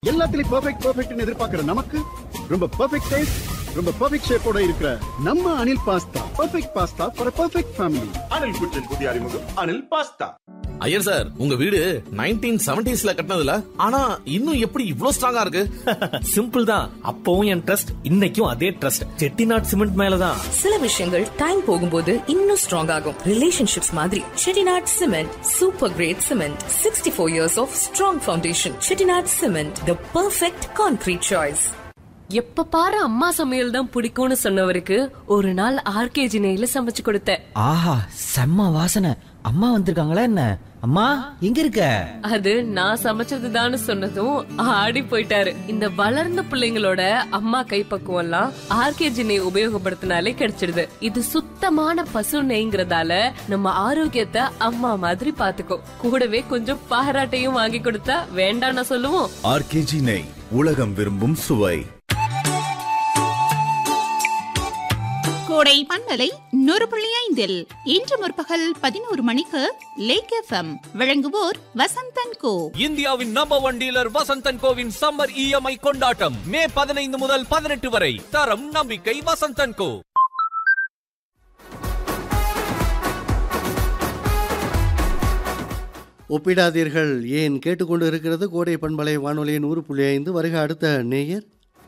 எல்லாத்துலயும் பெர்ஃபெக்ட் பெர்ஃபெக்ட்னு எதிர்பார்க்கிற நமக்கு ரொம்ப பெர்ஃபெக்ட் டேஸ்ட் ரொம்ப பெர்ஃபெக்ட் ஷேப்போட இருக்கிற நம்ம Anil pasta perfect pasta for perfect family Anil குச்சின் புதிய அறிமுகம் அனில் பாஸ்தா ஐயர் சார் உங்க வீடு நைன்டீன் செவன்டிஸ்ல கட்டினதுல ஆனா இன்னும் எப்படி இவ்ளோ ஸ்ட்ராங்கா இருக்கு சிம்பிள் தான் அப்பவும் என் ட்ரஸ்ட் இன்னைக்கும் அதே ட்ரஸ்ட் செட்டிநாட் சிமெண்ட் மேலதான் சில விஷயங்கள் டைம் போகும்போது இன்னும் ஸ்ட்ராங் ஆகும் ரிலேஷன்ஷிப்ஸ் மாதிரி Chettinad cement super great cement sixty four years of strong foundation Chettinad cement the perfect concrete choice எப்ப பாரு அம்மா சமையல் தான் பிடிக்கும்னு சொன்னவருக்கு ஒரு நாள் ஆர்கேஜி நெய்ல சமைச்சு கொடுத்தேன் ஆஹா செம்ம வாசனை அம்மா வந்திருக்காங்களா என்ன அம்மா எங்க இருக்க அது நான் சமைச்சதுதான்னு சொன்னதும் ஆடி போயிட்டாரு இந்த வளர்ந்த பிள்ளைங்களோட அம்மா கைப்பக்குவம் எல்லாம் ஆர்கேஜி நெய் உபயோகப்படுத்தினாலே கிடைச்சிடுது இது சுத்தமான பசு நெய்ங்கிறதால நம்ம ஆரோக்கியத்தை அம்மா மாதிரி பாத்துக்கோ கூடவே கொஞ்சம் பாராட்டையும் வாங்கி கொடுத்தா வேண்டாம்னு சொல்லுவோம் ஆர்கேஜி நெய் உலகம் விரும்பும் சுவை கோடை பண்பலை நூறு புள்ளி ஐந்தில் இன்று முற்பகல் பதினோரு மணிக்கு லேக் எஃப்எம் வழங்குவோர் வசந்தன் கோ இந்தியாவின் நம்பர் ஒன் டீலர் வசந்தன் கோவின் சம்மர் இஎம்ஐ கொண்டாட்டம் மே பதினைந்து முதல் பதினெட்டு வரை தரம் நம்பிக்கை வசந்தன் கோ ஒப்பிடாதீர்கள் ஏன் கேட்டுக்கொண்டு இருக்கிறது கோடை பண்பலை வானொலியின் நூறு புள்ளி ஐந்து வருக அடுத்த நேயர்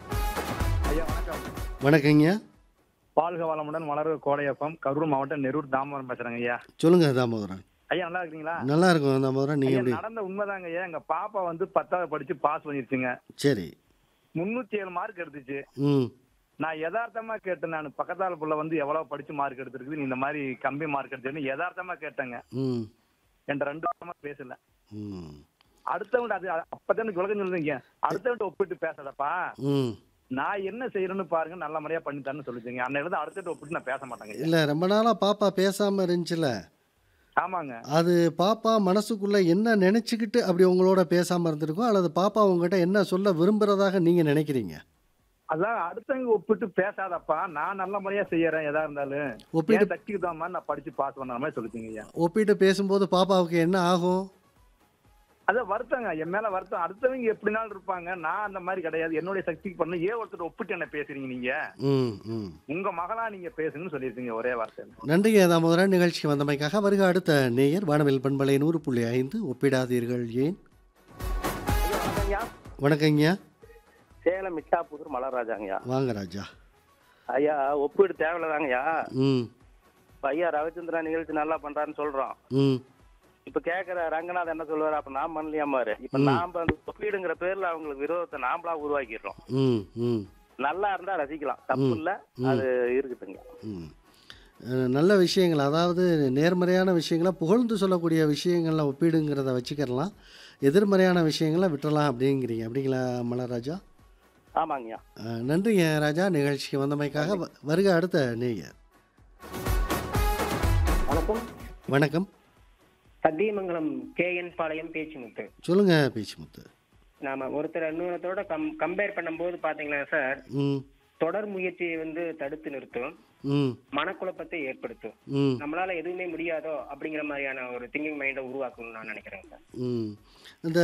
வணக்கங்க வாழ்க வளமுடன் வளர கோடையப்பம் கரூர் மாவட்டம் நெரூர் தாமரம் பேசுறேங்க ஐயா சொல்லுங்க தாமோதரன் ஐயா நல்லா இருக்கீங்களா நல்லா இருக்கும் தாமோதரன் நீங்க ஐயா எப்படி நடந்த உண்மைதாங்க ஐயா எங்க பாப்பா வந்து பத்தாவது படிச்சு பாஸ் பண்ணிருச்சுங்க சரி முன்னூத்தி ஏழு மார்க் எடுத்துச்சு ம் நான் யதார்த்தமா கேட்டேன் நான் பக்கத்தால புள்ள வந்து எவ்வளவு படிச்சு மார்க் எடுத்திருக்குது நீ இந்த மாதிரி கம்மி மார்க் எடுத்துன்னு யதார்த்தமா கேட்டேங்க ம் என்கிட்ட ரெண்டு வருஷமா பேசல ம் அடுத்தவங்க அது அப்பதான் எனக்கு விளக்கம் சொல்லுங்க அடுத்தவன்ட்ட ஒப்பிட்டு பேசாதப்பா ம் நான் என்ன செய்யறேன்னு பாருங்க நல்ல முறையா பண்ணி தரேன்னு சொல்லிச்சுங்க அன்னையில அடுத்தவன்ட்ட ஒப்பிட்டு நான் பேச மாட்டேங்க ஐயா. இல்லை ரொம்ப நாளாக பாப்பா பேசாமல் இருந்துச்சுல ஆமாங்க அது பாப்பா மனசுக்குள்ள என்ன நினச்சிக்கிட்டு அப்படி உங்களோட பேசாமல் இருந்திருக்கோம் அல்லது பாப்பா உங்ககிட்ட என்ன சொல்ல விரும்புகிறதாக நீங்கள் நினைக்கிறீங்க அதான் அடுத்தவங்க ஒப்பிட்டு பேசாதப்பா நான் நல்ல முறையா செய்யறேன் எதா இருந்தாலும் ஒப்பிட்டு என் சக்திக்கு தான் மாதிரி நான் படிச்சு பாஸ் பண்ண மாதிரி சொல்லிச்சுங்க ஐயா ஒப்பிட்டு பேசும்போது பாப்பாவுக்கு என்ன ஆகும் அதான் வருத்தங்க என் மேல வருத்தம் அடுத்தவங்க எப்படினாலும் இருப்பாங்க நான் அந்த மாதிரி கிடையாது என்னுடைய சக்திக்கு பண்ண ஏன் ஒருத்தர் ஒப்பிட்டு என்ன பேசுறீங்க நீங்க ம் ம் உங்க மகளா நீங்க பேசுங்கன்னு சொல்லிருக்கீங்க ஒரே வார்த்தை நன்றிங்க தாமோதரன் நிகழ்ச்சிக்கு வந்தமைக்காக வருக அடுத்த நேயர் வானவில் பண்பலை நூறு புள்ளி ஐந்து ஒப்பிடாதீர்கள் ஏன் வணக்கங்கய்யா சேலம் மிட்டாப்புதூர் மலர்ராஜாங்கய்யா வாங்க ராஜா ஐயா ஒப்பீடு தேவையில்லதாங்கய்யா ம் இப்ப ஐயா ரவிச்சந்திரன் நிகழ்ச்சி நல்லா பண்றாருன்னு சொல்றோம் ம் இப்ப கேக்குற ரங்கநாத் என்ன சொல்லுவாரு அப்ப நான் பண்ணலையாமாரு இப்ப ம். நாம அந்த ஒப்பீடுங்கிற பேர்ல அவங்களுக்கு விரோதத்தை நாமளா உருவாக்கிடுறோம் ம் ம் நல்லா இருந்தா ரசிக்கலாம் தப்பு இல்ல ம். அது இருக்குதுங்க ம் அஹ், நல்ல விஷயங்கள் அதாவது நேர்மறையான விஷயங்களை புகழ்ந்து சொல்லக்கூடிய விஷயங்களை ஒப்பீடுங்கிறத வச்சுக்கிறலாம் எதிர்மறையான விஷயங்களை விட்டுறலாம் அப்படிங்கிறீங்க அப்படிங்களா மலராஜா ஆமாங்கய்யா அஹ், நன்றிங்க ராஜா நிகழ்ச்சிக்கு வந்தமைக்காக வ- வருக அடுத்த நேயர் வணக்கம் வணக்கம் சத்தியமங்கலம் கேஎன் பாளையம் பேச்சுமுத்து சொல்லுங்க பேச்சுமுத்து நாம ஒருத்தர் இன்னொருத்தரோட கம் கம்பேர் பண்ணும்போது பாத்தீங்கன்னா சார் ம் தொடர் முயற்சியை வந்து தடுத்து நிறுத்தும் ம் மனக்குழப்பத்தை ஏற்படுத்தும் ம் நம்மளால எதுவுமே முடியாதோ அப்படிங்கிற மாதிரியான ஒரு திங்கிங் மைண்டை உருவாக்கணும்னு நான் நினைக்கிறேன் சார் ம் இந்த